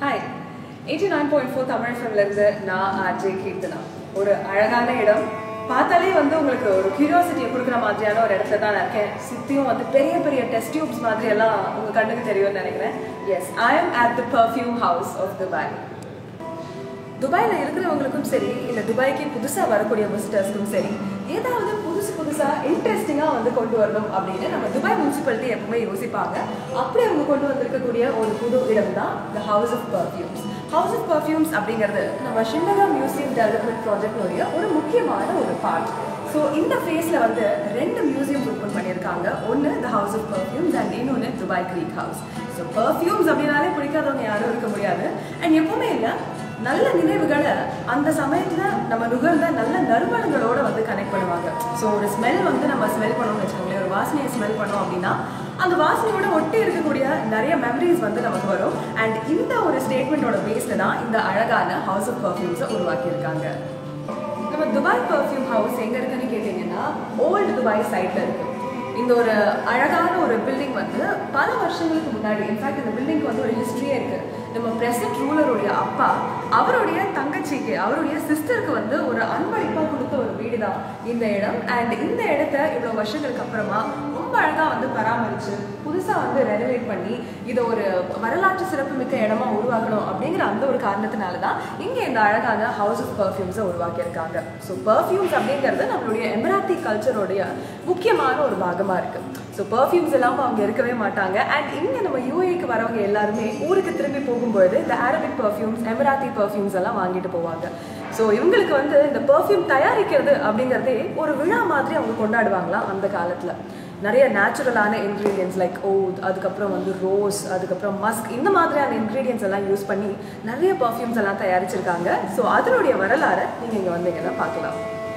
Hi eighty nine point four Tamil ஃபிலிம்லேருந்து நான் R J Keerthana ஒரு அழகான இடம் பார்த்தாலே வந்து உங்களுக்கு ஒரு கியூரியாசிட்டியை கொடுக்குற மாதிரியான ஒரு இடத்துல தான் நான் இருக்கேன் சுற்றியும் வந்து பெரிய பெரிய டெஸ்ட் டியூப்ஸ் மாதிரி எல்லாம் உங்கள் கண்ணுக்கு தெரியும்னு நினைக்கிறேன் yes I am at the perfume house of Dubai துபாயில் இருக்கிறவங்களுக்கும் சரி இல்லை துபாய்க்கு புதுசாக வரக்கூடிய விசிட்டர்ஸ்க்கும் சரி ஏதாவது புதுசு புதுசாக இன்ட்ரெஸ்டிங்காக வந்து கொண்டு வரணும் அப்படின்னு நம்ம துபாய் முனிசிபாலிட்டி எப்பவுமே யோசிப்பாங்க அப்படி அவங்க கொண்டு வந்திருக்கக்கூடிய ஒரு புது இடம் தான் the house of perfumes house of perfumes அப்படிங்கிறது நம்ம ஷிண்டகா மியூசியம் டெவலப்மெண்ட் ப்ராஜெக்ட்னுடைய ஒரு முக்கியமான ஒரு பார்ட் ஸோ இந்த ஃபேஸில் வந்து ரெண்டு மியூசியம் ஓப்பன் பண்ணியிருக்காங்க ஒன்று the house of perfumes and இன்னொன்று Dubai creek house so perfumes அப்படின்னாலே பிடிக்காதவங்க யாரும் இருக்க முடியாது அண்ட் எப்பவுமே இல்லை நல்ல நினைவுகளை அந்த சமயத்துல நம்ம நுகர்ந்த நல்ல நறுமணங்களோட வந்து கனெக்ட் பண்ணுவாங்க ஸோ ஒரு ஸ்மெல் வந்து நம்ம ஸ்மெல் பண்ணோம்னு வச்சுக்கோங்களேன் ஒரு வாசனையை ஸ்மெல் பண்ணோம் அப்படின்னா அந்த வாசனையோட ஒட்டி இருக்கக்கூடிய நிறைய மெமரிஸ் வந்து நமக்கு வரும் அண்ட் இந்த ஒரு ஸ்டேட்மெண்ட்டோட பேஸ்ல தான் இந்த அழகான ஹவுஸ் ஆஃப் பர்ஃப்யூம்ஸை உருவாக்கியிருக்காங்க நம்ம துபாய் பர்ஃப்யூம் ஹவுஸ் எங்க இருக்குன்னு கேட்டீங்கன்னா ஓல்டு துபாய் சைட்ல இருக்கு இந்த ஒரு அழகான ஒரு பில்டிங் வந்து பல வருஷங்களுக்கு முன்னாடி இன்ஃபேக்ட் இந்த பில்டிங்க்கு வந்து ஒரு ஹிஸ்ட்ரியே இருக்கு நம்ம பிரசன்ட் ரூலருடைய அப்பா அவருடைய தங்கச்சிக்கு அவருடைய சிஸ்டருக்கு வந்து ஒரு அன்பளிப்பாக கொடுத்த ஒரு வீடு தான் இந்த இடம் அண்ட் இந்த இடத்த இவ்வளோ வருஷங்களுக்கு அப்புறமா ரொம்ப அழகாக வந்து பராமரிச்சு புதுசாக வந்து ரெனோவேட் பண்ணி இதை ஒரு வரலாற்று சிறப்புமிக்க இடமா உருவாக்கணும் அப்படிங்கிற அந்த ஒரு காரணத்தினால தான் இங்கே இந்த அழகான ஹவுஸ் ஆஃப் பர்ஃப்யூம்ஸை உருவாக்கியிருக்காங்க ஸோ பர்ஃப்யூம்ஸ் அப்படிங்கிறது நம்மளுடைய எமராத்தி கல்ச்சரோடைய முக்கியமான ஒரு பாகமாக இருக்குது ஸோ பர்ஃப்யூம்ஸ் இல்லாமல் அவங்க இருக்கவே மாட்டாங்க அண்ட் இங்கே நம்ம யூஏக்கு வரவங்க எல்லாருமே ஊருக்கு திரும்பி போகும்பொழுது இந்த அரபிக் பர்ஃப்யூம்ஸ் எமராத்தி பர்ஃப்யூம்ஸ் எல்லாம் வாங்கிட்டு போவாங்க ஸோ இவங்களுக்கு வந்து இந்த பர்ஃப்யூம் தயாரிக்கிறது அப்படிங்கிறதே ஒரு விழா மாதிரி அவங்க கொண்டாடுவாங்களாம் அந்த காலத்தில் நிறைய நேச்சுரலான இன்க்ரீடியன்ஸ் லைக் ஓத் அதுக்கப்புறம் வந்து ரோஸ் அதுக்கப்புறம் மஸ்க் இந்த மாதிரியான இன்க்ரீடியன்ஸ் எல்லாம் யூஸ் பண்ணி நிறைய பர்ஃப்யூம்ஸ் எல்லாம் தயாரிச்சிருக்காங்க ஸோ அதனுடைய வரலாறை நீங்கள் இங்கே வந்தீங்கன்னா பார்க்கலாம்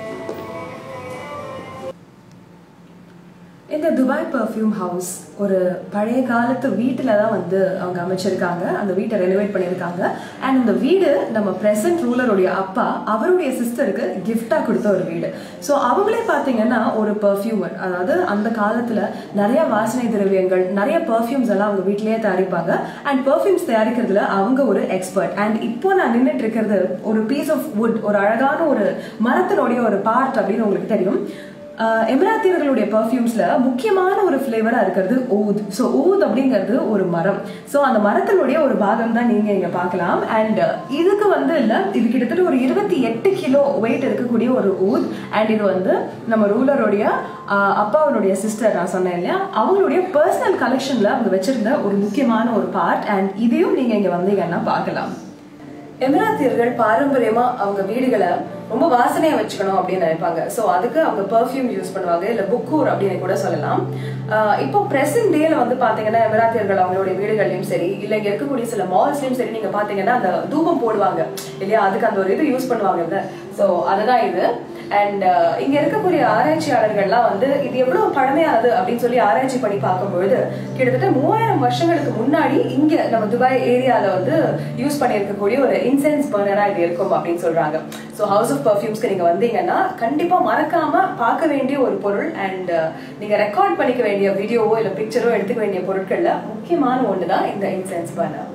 இந்த துபாய் பர்ஃப்யூம் ஹவுஸ் ஒரு பழைய காலத்து வீட்டில் தான் வந்து அவங்க அமைச்சிருக்காங்க அந்த வீட்டை ரெனோவேட் பண்ணியிருக்காங்க அண்ட் இந்த வீடு நம்ம பிரசன்ட் ரூலருடைய அப்பா அவருடைய சிஸ்டருக்கு கிஃப்டாக கொடுத்த ஒரு வீடு ஸோ அவங்களே பார்த்தீங்கன்னா ஒரு பர்ஃப்யூமர் அதாவது அந்த காலத்தில் நிறைய வாசனை திரவியங்கள் நிறைய பர்ஃப்யூம்ஸ் எல்லாம் அவங்க வீட்டிலேயே தயாரிப்பாங்க அண்ட் பர்ஃப்யூம்ஸ் தயாரிக்கிறதுல அவங்க ஒரு எக்ஸ்பர்ட் அண்ட் இப்போ நான் நின்றுட்டு இருக்கிறது ஒரு பீஸ் ஆஃப் வுட் ஒரு அழகான ஒரு மரத்தினுடைய ஒரு பார்ட் அப்படின்னு உங்களுக்கு தெரியும் எமராத்தியர்களுடைய பர்ஃப்யூம்ஸ்ல முக்கியமான ஒரு ஃப்ளேவரா இருக்கிறது ஊத் ஸோ ஊத் அப்படிங்கிறது ஒரு மரம் ஸோ அந்த மரத்தினுடைய ஒரு பாகம் தான் நீங்க இங்க பார்க்கலாம் அண்ட் இதுக்கு வந்து இல்ல இது கிட்டத்தட்ட ஒரு இருபத்தி எட்டு கிலோ வெயிட் இருக்கக்கூடிய ஒரு ஊத் அண்ட் இது வந்து நம்ம ரூலருடைய அப்பாவுடைய சிஸ்டர் நான் சொன்னேன் இல்லையா அவங்களுடைய பர்சனல் கலெக்ஷன்ல அவங்க வச்சிருந்த ஒரு முக்கியமான ஒரு பார்ட் அண்ட் இதையும் நீங்க இங்க வந்தீங்கன்னா பார்க்கலாம் எமிராத்தியர்கள் பாரம்பரியமா அவங்க வீடுகளை ரொம்ப வாசனையா வச்சுக்கணும் அப்படின்னு நினைப்பாங்க ஸோ அதுக்கு அவங்க பெர்ஃப்யூம் யூஸ் பண்ணுவாங்க இல்ல புக்கூர் அப்படின்னு கூட சொல்லலாம் இப்போ பிரசன்ட் டேல வந்து பாத்தீங்கன்னா எமிராத்தியர்கள் அவங்களுடைய வீடுகள்லயும் சரி இல்ல இங்க இருக்கக்கூடிய சில மால்ஸ்லயும் சரி நீங்க பாத்தீங்கன்னா அந்த தூபம் போடுவாங்க இல்லையா அதுக்கு அந்த ஒரு இது யூஸ் பண்ணுவாங்கல்ல ஸோ அதுதான் இது அண்ட் இங்க இருக்கக்கூடிய ஆராய்ச்சியாளர்கள்லாம் வந்து இது எவ்வளவு பழமையானது அப்படின்னு சொல்லி ஆராய்ச்சி பண்ணி பார்க்கும்பொழுது கிட்டத்தட்ட மூவாயிரம் வருஷங்களுக்கு முன்னாடி இங்க நம்ம துபாய் ஏரியால வந்து யூஸ் பண்ணியிருக்கக்கூடிய ஒரு இன்சென்ஸ் பர்னரா இது இருக்கும் அப்படின்னு சொல்றாங்க ஸோ ஹவுஸ் ஆஃப் பர்ஃப்யூம்ஸ்க்கு நீங்க வந்தீங்கன்னா கண்டிப்பா மறக்காம பார்க்க வேண்டிய ஒரு பொருள் அண்ட் நீங்க ரெக்கார்ட் பண்ணிக்க வேண்டிய வீடியோவோ இல்ல பிக்சரோ எடுத்துக்க வேண்டிய பொருட்கள்ல முக்கியமான ஒன்று தான் இந்த இன்சென்ஸ் பர்னர்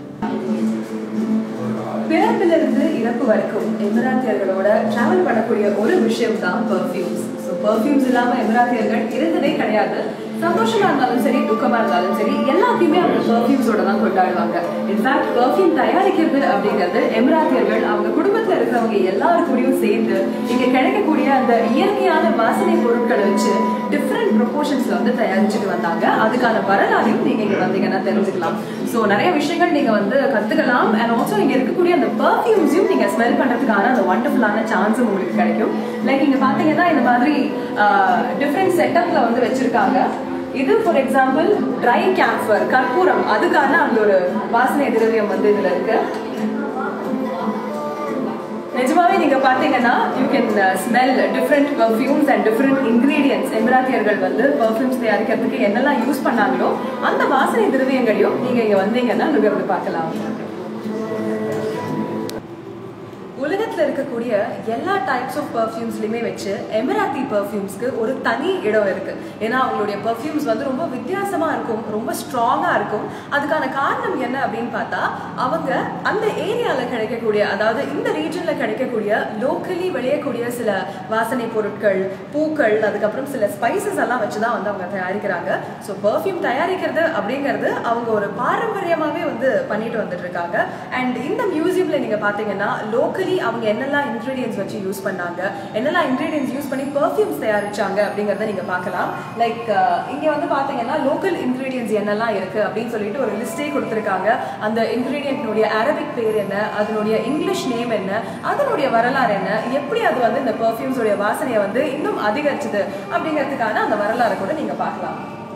பிறப்பிலிருந்து இறப்பு வரைக்கும் எமிராத்தியர்களோட டிராவல் பண்ணக்கூடிய ஒரு விஷயம் தான் பர்ஃப்யூம்ஸ் ஸோ பர்ஃப்யூம்ஸ் இல்லாம எமிராத்தியர்கள் இருந்ததே கிடையாது சந்தோஷமா இருந்தாலும் சரி துக்கமா இருந்தாலும் சரி எல்லாத்தையுமே அவங்க பர்ஃப்யூம்ஸோட தான் கொண்டாடுவாங்க இன்ஃபேக்ட் பர்ஃப்யூம் தயாரிக்கிறது அப்படிங்கிறது எமிராத்தியர்கள் அவங்க குடும்பத்துல இருக்கிறவங்க எல்லாருக்கூடயும் சேர்ந்து இங்க கிடைக்கக்கூடிய அந்த இயற்கையான வாசனை பொருட்களை வச்சு டிஃப்ரெண்ட் ப்ரொபோர்ஷன்ஸ்ல வந்து தயாரிச்சுட்டு வந்தாங்க அதுக்கான வரலாறையும் நீங்க இங்க வந்தீங்கன்னா தெரிஞ்சுக்கலாம் ஸோ நிறைய விஷயங்கள் நீங்க வந்து கத்துக்கலாம் அண்ட் ஆல்சோ இங்க இருக்கக்கூடிய அந்த பர்ஃப்யூம்ஸையும் நீங்க ஸ்மெல் பண்றதுக்கான அந்த ஒண்டர்ஃபுல்லான சான்ஸும் உங்களுக்கு கிடைக்கும் லைக் இங்க பாத்தீங்கன்னா இந்த மாதிரி டிஃப்ரெண்ட் செட்டப்ல வந்து வச்சிருக்காங்க இது ஃபார் எக்ஸாம்பிள் ட்ரை கேம்ஃபர் கற்பூரம் அதுக்கான அந்த ஒரு வாசனை திரவியம் வந்து இதுல இருக்கு நிஜமாவே நீங்க பாத்தீங்கன்னா you can smell different perfumes and different ingredients எமிராத்தியர்கள் வந்து பர்ஃப்யூம்ஸ் தயாரிக்கிறதுக்கு என்னெல்லாம் யூஸ் பண்ணாங்களோ அந்த வாசனை திரவியங்களையும் நீங்க இங்க வந்தீங்கன்னா நுகர்ந்து பார்க்கலாம் உலகத்துல இருக்கக்கூடிய எல்லா டைப்ஸ் ஆஃப் பர்ஃப்யூம்ஸ்லையுமே வச்சு எமராத்தி பர்ஃப்யூம்ஸ்க்கு ஒரு தனி இடம் இருக்கு ஏன்னா அவங்களுடைய பர்ஃப்யூம்ஸ் வந்து ரொம்ப வித்தியாசமா இருக்கும் ரொம்ப ஸ்ட்ராங்கா இருக்கும் அதுக்கான காரணம் என்ன அப்படின்னு பார்த்தா அவங்க அந்த ஏரியால கிடைக்கக்கூடிய அதாவது இந்த ரீஜன்ல கிடைக்கக்கூடிய லோக்கலி விளையக்கூடிய சில வாசனை பொருட்கள் பூக்கள் அதுக்கப்புறம் சில ஸ்பைசஸ் எல்லாம் வச்சுதான் வந்து அவங்க தயாரிக்கிறாங்க ஸோ பர்ஃப்யூம் தயாரிக்கிறது அப்படிங்கிறது அவங்க ஒரு பாரம்பரியமாவே வந்து பண்ணிட்டு வந்துட்டு இருக்காங்க அண்ட் இந்த மியூசியம்ல நீங்க பாத்தீங்கன்னா லோக்கலி அவங்க என்னெல்லாம் இன்கிரீடியன்ஸ் வச்சு யூஸ் பண்ணாங்க என்னெல்லாம் இன்கிரீடியன்ஸ் யூஸ் பண்ணி பர்ஃப்யூம்ஸ் தயாரிச்சாங்க அப்படிங்கறத நீங்க பார்க்கலாம் லைக் இங்க வந்து பாத்தீங்கன்னா லோக்கல் இன்கிரீடியன்ஸ் என்னெல்லாம் இருக்கு அப்படின்னு சொல்லிட்டு ஒரு லிஸ்டே கொடுத்துருக்காங்க அந்த இன்கிரீடியன்ட்னுடைய அரபிக் பேர் என்ன அதனுடைய இங்கிலீஷ் நேம் என்ன அதனுடைய வரலாறு என்ன எப்படி அது வந்து இந்த பர்ஃப்யூம்ஸோடைய வாசனையை வந்து இன்னும் அதிகரிச்சது அப்படிங்கிறதுக்கான அந்த வரலாறு கூட நீங்க பார்க்கலாம்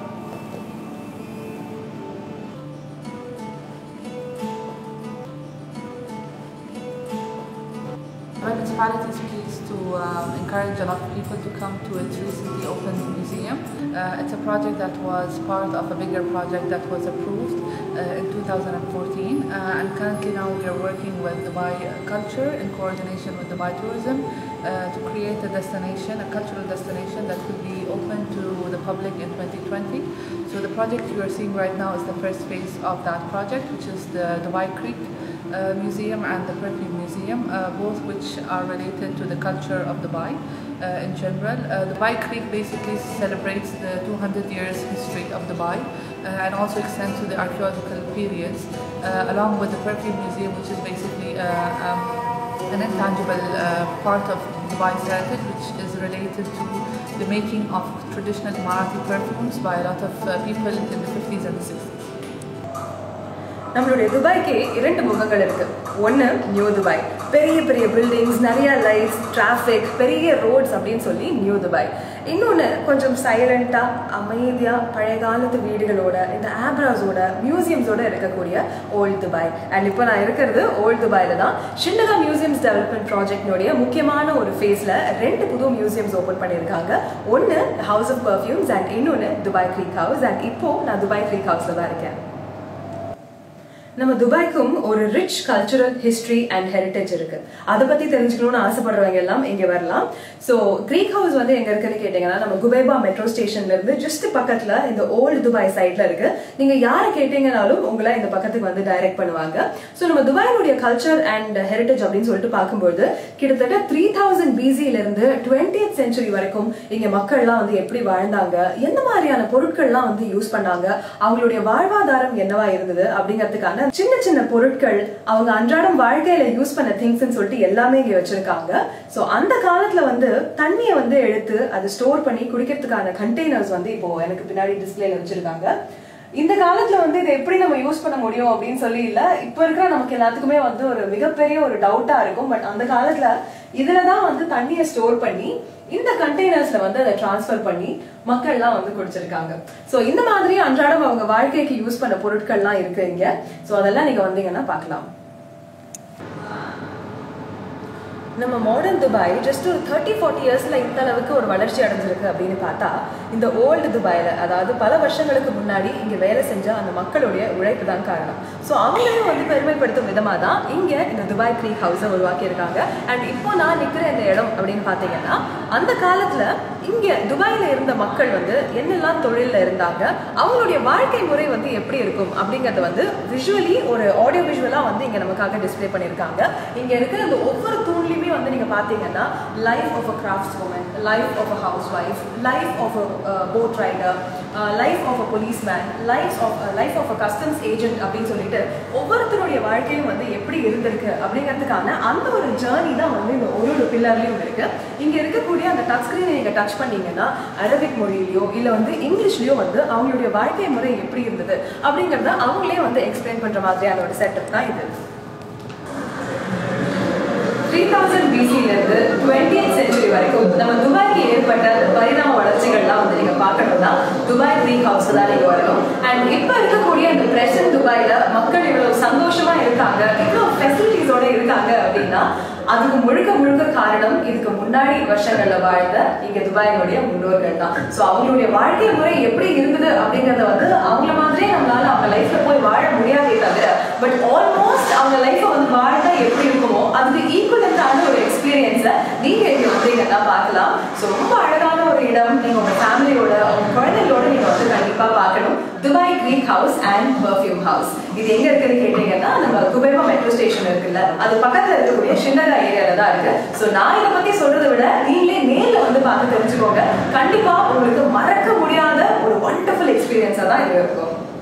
My municipality is pleased to um, encourage a lot of people to come to its recently opened museum. Uh, it's a project that was part of a bigger project that was approved uh, in 2014 uh, and currently now we are working with Dubai Culture in coordination with Dubai Tourism uh, to create a destination, a cultural destination that will be open to the public in 2020. So the project you are seeing right now is the first phase of that project which is the Dubai Creek uh, Museum and the Perfume Museum, uh, both which are related to the culture of Dubai uh, in general. Uh, Dubai Creek basically celebrates the 200 years history of Dubai uh, and also extends to the archaeological periods, uh, along with the Perfume Museum, which is basically uh, um, an intangible uh, part of Dubai's heritage, which is related to the making of traditional Marathi perfumes by a lot of uh, people in the 50s and the 60s. நம்மளுடைய துபாய்க்கு இரண்டு முகங்கள் இருக்கு ஒன்று new Dubai பெரிய பெரிய buildings நிறைய lights traffic பெரிய ரோட்ஸ் அப்படின்னு சொல்லி நியூ துபாய் இன்னொன்று கொஞ்சம் சைலண்டாக அமைதியாக பழைய காலத்து வீடுகளோட இந்த ஆப்ராஸோட மியூசியம்ஸோட இருக்கக்கூடிய ஓல்டு துபாய் அண்ட் இப்போ நான் இருக்கிறது ஓல்டு துபாயில் தான் ஷிண்டகா மியூசியம்ஸ் டெவலப்மெண்ட் ப்ராஜெக்ட்னுடைய முக்கியமான ஒரு ஃபேஸில் ரெண்டு புது மியூசியம்ஸ் ஓப்பன் பண்ணியிருக்காங்க ஒன்று ஹவுஸ் ஆஃப் பர்ஃப்யூம்ஸ் அண்ட் இன்னொன்று துபாய் க்ரீக் ஹவுஸ் அண்ட் இப்போ நான் துபாய் க்ரீக் ஹவுஸில் தான் இருக்கேன் நம்ம துபாய்க்கும் ஒரு rich cultural history and heritage இருக்கு அதை பத்தி தெரிஞ்சுக்கணும்னு ஆசைப்படுறவங்க எல்லாம் இங்க வரலாம் ஸோ கிரீக் ஹவுஸ் வந்து எங்க இருக்குன்னு கேட்டீங்கன்னா நம்ம குபேபா மெட்ரோ ஸ்டேஷன்ல இருந்து ஜஸ்ட் பக்கத்துல இந்த ஓல்டு துபாய் சைட்ல இருக்கு நீங்க யாரை கேட்டீங்கனாலும் உங்களை இந்த பக்கத்துக்கு வந்து டைரக்ட் பண்ணுவாங்க ஸோ நம்ம துபாயினுடைய கல்ச்சர் அண்ட் ஹெரிட்டேஜ் அப்படின்னு சொல்லிட்டு பார்க்கும்போது கிட்டத்தட்ட த்ரீ தௌசண்ட் பிசில இருந்து டுவெண்ட்டி சென்ச்சுரி வரைக்கும் இங்க மக்கள்லாம் வந்து எப்படி வாழ்ந்தாங்க எந்த மாதிரியான பொருட்கள்லாம் வந்து யூஸ் பண்ணாங்க அவங்களுடைய வாழ்வாதாரம் என்னவா இருந்தது அப்படிங்கிறதுக்கான சின்ன சின்ன பொருட்கள் அவங்க அன்றாடம் வாழ்க்கையில யூஸ் பண்ண திங்ஸ்ன்னு சொல்லிட்டு எல்லாமே இங்க வச்சிருக்காங்க சோ அந்த காலத்துல வந்து தண்ணியை வந்து எடுத்து அதை ஸ்டோர் பண்ணி குடிக்கிறதுக்கான கண்டெய்னர்ஸ் வந்து இப்போ எனக்கு பின்னாடி டிஸ்பிளேல வச்சிருக்காங்க இந்த காலத்துல வந்து இதை எப்படி நம்ம யூஸ் பண்ண முடியும் அப்படின்னு சொல்லி இல்ல இப்ப இருக்கிற நமக்கு எல்லாத்துக்குமே வந்து ஒரு மிகப்பெரிய ஒரு டவுட்டா இருக்கும் பட் அந்த காலத்துல இதுலதான் வந்து தண்ணியை ஸ்டோர் பண்ணி இந்த கண்டெய்னர்ஸ்ல வந்து அதை டிரான்ஸ்ஃபர் பண்ணி மக்கள்லாம் வந்து குடிச்சிருக்காங்க சோ இந்த மாதிரி அன்றாடம் அவங்க வாழ்க்கைக்கு யூஸ் பண்ண பொருட்கள்லாம் இருக்கு இங்க சோ அதெல்லாம் நீங்க வந்தீங்கன்னா பார்க்கலாம் நம்ம மாடர்ன் துபாய் ஜஸ்ட் ஒரு தேர்ட்டி ஃபார்ட்டி இயர்ஸ்ல இந்த அளவுக்கு ஒரு வளர்ச்சி அடைஞ்சிருக்கு அப்படின்னு பார்த்தா இந்த ஓல்டு துபாயில அதாவது பல வருஷங்களுக்கு முன்னாடி இங்க வேலை செஞ்ச அந்த மக்களுடைய உழைப்பு தான் காரணம் ஸோ அவங்களையும் வந்து பெருமைப்படுத்தும் விதமாக தான் இங்க இந்த துபாய் க்ரீக் ஹவுஸை உருவாக்கி இருக்காங்க அண்ட் இப்போ நான் நிற்கிற இந்த இடம் அப்படின்னு பார்த்தீங்கன்னா அந்த காலத்துல இங்க துபாயில இருந்த மக்கள் வந்து என்னெல்லாம் தொழில்ல இருந்தாங்க அவங்களுடைய வாழ்க்கை முறை வந்து எப்படி இருக்கும் அப்படிங்கறது வந்து விஷுவலி ஒரு ஆடியோ விஷுவலா வந்து இங்க நமக்காக டிஸ்ப்ளே பண்ணியிருக்காங்க இங்க இருக்கிற அந்த ஒவ்வொரு தூண்லையுமே வந்து நீங்க பாத்தீங்கன்னா life of a craftswoman life of a housewife life of a boat rider life of a policeman life of life of a customs agent அப்படின்னு சொல்லிட்டு ஒவ்வொருத்தருடைய வாழ்க்கையும் வந்து எப்படி இருந்திருக்கு அப்படிங்கிறதுக்கான அந்த ஒரு ஜேர்னி தான் வந்து இந்த ஒரு ஒரு பில்லர்லயும் இருக்கு இங்க இருக்கக்கூடிய அந்த டச் ஸ்கிரீனை நீங்க டச் பண்ணீங்கன்னா அரபிக் மொழியிலயோ இல்ல வந்து இங்கிலீஷ்லயோ வந்து அவங்களுடைய வாழ்க்கை முறை எப்படி இருந்தது அப்படிங்கறத அவங்களே வந்து எக்ஸ்பிளைன் பண்ற மாதிரியான ஒரு செட்டப் தான் இது த்ரீ தௌசண்ட் பிசிலேருந்து டுவெண்ட்டி சென்ச்சுரி வரைக்கும் நம்ம துபாய்க்கு ஏற்பட்ட பரிணாம வளர்ச்சிகள்லாம் வந்து நீங்க பார்க்கணும்னா துபாய் க்ரீக் ஹவுஸ் தான் நீங்க வரணும் அண்ட் இப்போ இருக்கக்கூடிய இந்த பிரசன்ட் துபாயில மக்கள் இவ்வளவு சந்தோஷமா இருக்காங்க இவ்வளவு ஃபெசிலிட்டிஸோட இருக்காங்க அப்படின்னா அப்படின்னா அதுக்கு முழுக்க முழுக்க காரணம் இதுக்கு முன்னாடி வருஷங்கள்ல வாழ்ந்த இங்க துபாயினுடைய முன்னோர்கள் தான் ஸோ அவங்களுடைய வாழ்க்கை முறை எப்படி இருந்தது அப்படிங்கறத வந்து அவங்கள மாதிரியே நம்மளால அவங்க லைஃப்ல போய் வாழ முடியாதே தவிர பட் ஆல்மோஸ்ட் அவங்க லைஃப்பை வந்து வாழ்ந்தா எப்படி இருக்குமோ அதுக்கு ஈக்குவலண்டான ஒரு எக்ஸ்பீரியன்ஸை நீங்க இங்க வந்தீங்கன்னா பார்க்கலாம் ஸோ ரொம்ப அழகான ஒரு இடம் நீங்க உங்க ஃபேமிலியோட உங்க குழந்தைகளோட நீங்க வந்து கண்டிப்பா பார்க்கணும் Dubai creek house and perfume house இது எங்க இருக்குன்னு கேட்டீங்கன்னா நம்ம குபேபா மெட்ரோ ஸ்டேஷன் இருக்குல்ல அது பக்கத்துல இருக்கக்கூடிய சின்னதா ஏரியால தான் இருக்கு ஸோ நான் இதை பத்தி சொல்றதை விட நீங்களே நேர்ல வந்து பார்த்து தெரிஞ்சுக்கோங்க கண்டிப்பா உங்களுக்கு மறக்க முடியாத ஒரு வண்டர்ஃபுல் எக்ஸ்பீரியன்ஸா தான் இது இருக்கும்